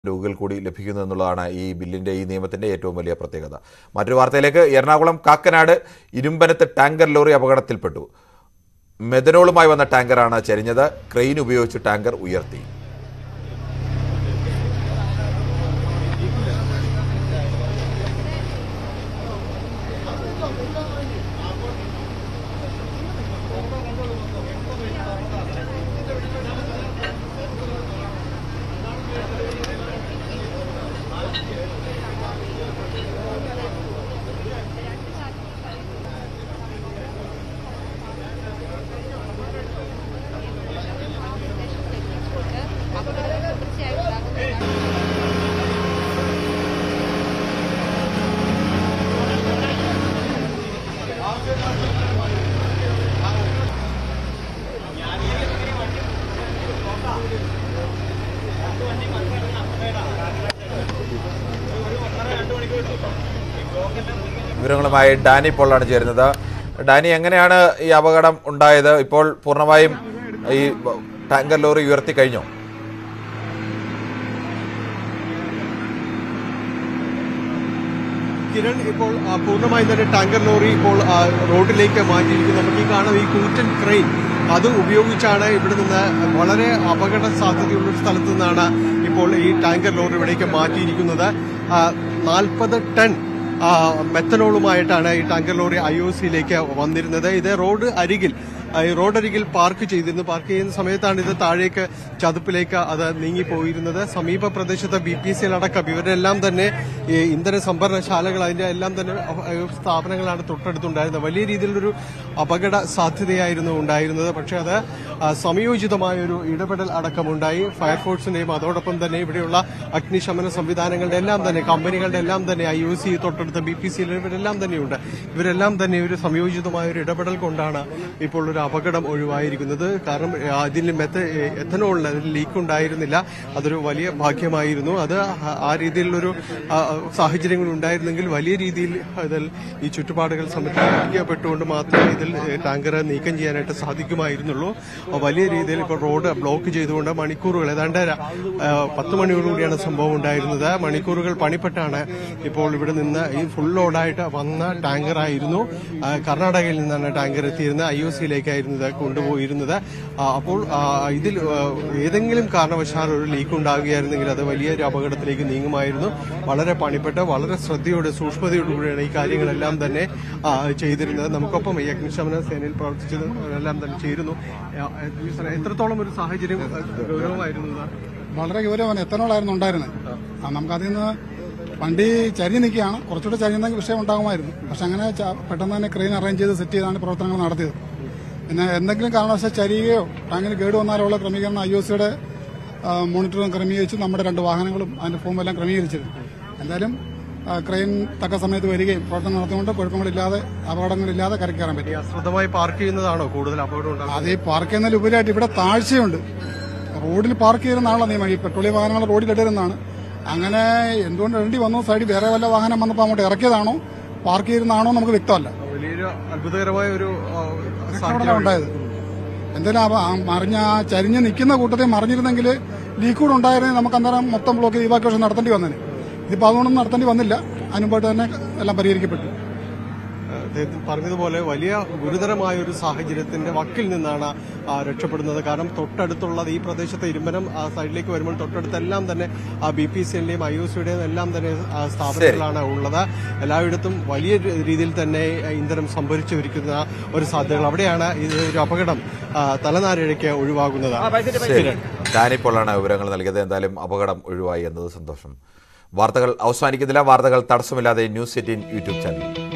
രൂപകൾ കൂടി ലഭിക്കുന്നു എന്നുള്ളതാണ് ഈ ബില്ലിന്റെ ഈ നിയമത്തിന്റെ ഏറ്റവും വലിയ പ്രത്യേകത മറ്റൊരു വാർത്തയിലേക്ക് എറണാകുളം കാക്കനാട് ഇരുമ്പനത്ത് ടാങ്കർ ലോറി അപകടത്തിൽപ്പെട്ടു മെഥനോളുമായി വന്ന ടാങ്കറാണ് ചരിഞ്ഞത് ക്രെയിൻ ഉപയോഗിച്ച് ടാങ്കർ ഉയർത്തി അപകടങ്ങൾ തുടർച്ചയായി ഉണ്ടാകുന്നതാണ് വിവരങ്ങളുമായി ഡാനി പോളാണ് ചേരുന്നത് ഡാനി എങ്ങനെയാണ് ഈ അപകടം ഉണ്ടായത് ഇപ്പോൾ പൂർണ്ണമായും ഈ ടാങ്കർ ലോറി ഉയർത്തി കഴിഞ്ഞോ കിരൺ ഇപ്പോൾ ആ, പൂർണ്ണമായും തന്നെ ടാങ്കർ ലോറി ഇപ്പോൾ ആ, റോഡിലേക്ക് മാറ്റിയിരിക്കുന്നു നമുക്ക് ഈ കാണാം ഈ കൂറ്റൻ ക്രെയിൻ അത് ഉപയോഗിച്ചാണ് ഇവിടെ നിന്ന് വളരെ അപകട സാധ്യതയുള്ള ഒരു സ്ഥലത്ത് നിന്നാണ് ഇപ്പോൾ ഈ ടാങ്കർ ലോറി ഇവിടേക്ക് മാറ്റിയിരിക്കുന്നത് നാൽപ്പത് ടൺ ആ, മെത്തനോളുമായിട്ടാണ് ഈ ടാങ്കർ ലോറി ഐ ഒ സിയിലേക്ക് വന്നിരുന്നത് ഇത് റോഡ് അരികിൽ ആ, ഈ റോഡരികിൽ പാർക്ക് ചെയ്തിരുന്നു പാർക്ക് ചെയ്യുന്ന സമയത്താണ് ഇത് താഴേക്ക് ചതുപ്പിലേക്ക് അത് നീങ്ങിപ്പോയിരുന്നത് സമീപ പ്രദേശത്തെ ബി പി സി അടക്കം ഇവരെല്ലാം തന്നെ ഈ ഇന്ധന സംഭരണശാലകൾ അതിന്റെ എല്ലാം തന്നെ അഹ് സ്ഥാപനങ്ങളാണ് തൊട്ടടുത്തുണ്ടായിരുന്നത് വലിയ രീതിയിലൊരു അപകട സാധ്യതയായിരുന്നു ഉണ്ടായിരുന്നത് പക്ഷേ അത് ആ, സമയോചിതമായ ഒരു ഇടപെടൽ അടക്കമുണ്ടായി ഫയർഫോഴ്സിന്റെയും അതോടൊപ്പം തന്നെ ഇവിടെയുള്ള അഗ്നിശമന സംവിധാനങ്ങളുടെ എല്ലാം തന്നെ കമ്പനികളുടെ എല്ലാം തന്നെ ഐ ഒ സി തൊട്ടടുത്ത ബി പി സി ഇവരെല്ലാം തന്നെയുണ്ട് ഇവരെല്ലാം തന്നെ ഒരു സംയോജിതമായ ഒരു ഇടപെടൽ കൊണ്ടാണ് ഇപ്പോൾ ഒരു അപകടം ഒഴിവായിരിക്കുന്നത് കാരണം ആ, ഇതിൽ മെത്ത എത്തനോളിന് അതിൽ ലീക്ക് ഉണ്ടായിരുന്നില്ല അതൊരു വലിയ ഭാഗ്യമായിരുന്നു അത് ആ- ആ രീതിയിലുള്ളൊരു ആ, സാഹചര്യങ്ങൾ ഉണ്ടായിരുന്നെങ്കിൽ വലിയ രീതിയിൽ ഇതിൽ ഈ ചുറ്റുപാടുകൾ സംരക്ഷിക്കപ്പെട്ടുകൊണ്ട് മാത്രമേ ഇതിൽ ടാങ്കർ നീക്കം ചെയ്യാനായിട്ട് സാധിക്കുമായിരുന്നുള്ളൂ ആ, വലിയ രീതിയിൽ ഇപ്പോൾ റോഡ് ബ്ലോക്ക് ചെയ്തുകൊണ്ട് മണിക്കൂറുകൾ ഏതാണ്ട് ര- ആ, പത്ത് മണിയോടുകൂടിയാണ് സംഭവം ഉണ്ടായിരുന്നത് മണിക്കൂറുകൾ പണിപ്പെട്ടാണ് ഇപ്പോൾ ഇവിടെ നിന്ന് ഈ ഫുൾ ലോഡായിട്ട് വന്ന ടാങ്കർ ആയിരുന്നു ആ, കർണാടകയിൽ നിന്നാണ് ടാങ്കർ എത്തിയിരുന്നത് ഐ ഒ സിയിലേക്കായിരുന്നു ഇത് കൊണ്ടുപോയിരുന്നത് ആ, അപ്പോൾ ആ, ഇതിൽ ആ, ഏതെങ്കിലും കാരണവശാൽ ഒരു ലീക്ക് ഉണ്ടാകുകയായിരുന്നെങ്കിൽ അത് വലിയൊരു അപകടത്തിലേക്ക് നീങ്ങുമായിരുന്നു വളരെ പണിപ്പെട്ട് വളരെ ശ്രദ്ധയോടെ സൂക്ഷ്മതയോടുകൂടിയാണ് ഈ കാര്യങ്ങളെല്ലാം തന്നെ ആ, ചെയ്തിരുന്നത് നമുക്കൊപ്പം ഈ അഗ്നിശമന സേനയിൽ പ്രവർത്തിച്ചത് എല്ലാം തന്നെ ചേരുന്നു ആ, എത്രത്തോളം ഒരു സാഹചര്യം ആ, ഗൗരവമായിരുന്നു ഇത്? വളരെ ഗൗരവമാണ് എത്തനോളായിരുന്നു ഉണ്ടായിരുന്നത് ആ നമുക്ക് അതിൽ നിന്ന് വണ്ടി ചരിഞ്ഞ് നിൽക്കുകയാണ് കുറച്ചുകൂടെ ചരിഞ്ഞെങ്കിൽ വിഷയം ഉണ്ടാകുമായിരുന്നു പക്ഷെ അങ്ങനെ ച- പെട്ടെന്ന് തന്നെ ക്രെയിൻ അറേഞ്ച് ചെയ്ത് സെറ്റ് ചെയ്താണ് പ്രവർത്തനങ്ങൾ നടത്തിയത് പിന്നെ എന്തെങ്കിലും കാരണവശാൽ ചരിയുകയോ ടാങ്കിന് കേട് വന്നാലോ ഉള്ള ക്രമീകരണം ഐ ഒ സിയുടെ മോണിറ്ററും ക്രമീകരിച്ചു നമ്മുടെ രണ്ട് വാഹനങ്ങളും അതിന്റെ ഫോമെല്ലാം ക്രമീകരിച്ചിരുന്നു എന്തായാലും ആ, ക്രെയിൻ തക്ക സമയത്ത് വരികയും പ്രവർത്തനം നടത്തിക്കൊണ്ട് കുഴപ്പങ്ങളില്ലാതെ അപകടങ്ങളില്ലാതെ കരക്കയറാൻ പറ്റി ഈ അശ്രദ്ധമായി പാർക്ക് ചെയ്യുന്നതാണോ കൂടുതൽ അപകടം ഉണ്ടാകുന്നത് അത് ഈ പാർക്ക് ചെയ്യുന്നതിൽ ഉപരിയായിട്ട് ഇവിടെ താഴ്ചയുണ്ട് റോഡിൽ പാർക്ക് ചെയ്യുന്നതാണല്ലോ നിയമം ഈ പെട്രോളിയം വാഹനങ്ങൾ റോഡിൽ ഇടരുന്നതാണ് അങ്ങനെ എന്തുകൊണ്ട് ഇടേണ്ടി വന്നു സൈഡിൽ വേറെ വല്ല വാഹനം വന്നപ്പോൾ അങ്ങോട്ട് ഇറക്കിയതാണോ പാർക്ക് ചെയ്യുന്നതാണോ നമുക്ക് വ്യക്തമല്ല വലിയൊരു അത്ഭുതകരമായ ഒരു ആ, അവിടെ സാഹചര്യം ഉണ്ടായത് എന്തായാലും ആ- ആ മറിഞ്ഞ ആ ചരിഞ്ഞ് നിൽക്കുന്ന കൂട്ടത്തിൽ മറിഞ്ഞിരുന്നെങ്കിൽ ലീക്ക് കൂടെ ഉണ്ടായിരുന്നെങ്കിൽ നമുക്ക് അന്നേരം മൊത്തം ബ്ലോക്ക് ചെയ്ത് ഇവാക്വേഷൻ നടത്തേണ്ടി വന്നേനെ ഇതിപ്പോൾ അതുകൊണ്ടൊന്നും നടത്തേണ്ടി വന്നില്ല അതിനുമ്പായിട്ട് തന്നെ എല്ലാം പരിഹരിക്കപ്പെട്ടു അദ്ദേഹം പറഞ്ഞതുപോലെ വലിയ ഗുരുതരമായ ഒരു സാഹചര്യത്തിന്റെ വക്കിൽ നിന്നാണ് ആ, രക്ഷപ്പെടുന്നത് കാരണം തൊട്ടടുത്തുള്ളത് ഈ പ്രദേശത്തെ ഇരുമ്പനം ആ, സൈഡിലേക്ക് വരുമ്പോൾ തൊട്ടടുത്തെല്ലാം തന്നെ ബി പി സിയുടെയും ഐ ഒ സിയുടെയും എല്ലാം തന്നെ ആ, സ്ഥാപനങ്ങളാണ് ഉള്ളത് എല്ലായിടത്തും വലിയ രീതിയിൽ തന്നെ ഇന്ധനം സംഭരിച്ചു വരിക്കുന്ന ഒരു സാധ്യതകൾ അവിടെയാണ് ഇത് ഒരു അപകടം ആ, തലനാരിഴയ്ക്ക് ഒഴിവാകുന്നത് ശരി ഡാനി പോളാണ് വിവരങ്ങൾ നൽകിയത് എന്തായാലും അപകടം ഒഴിവായി എന്നത് സന്തോഷം വാർത്തകൾ അവസാനിക്കുന്നില്ല വാർത്തകൾ തടസ്സമില്ലാതെ ന്യൂസ് എയ്റ്റീൻ യൂട്യൂബ് ചാനൽ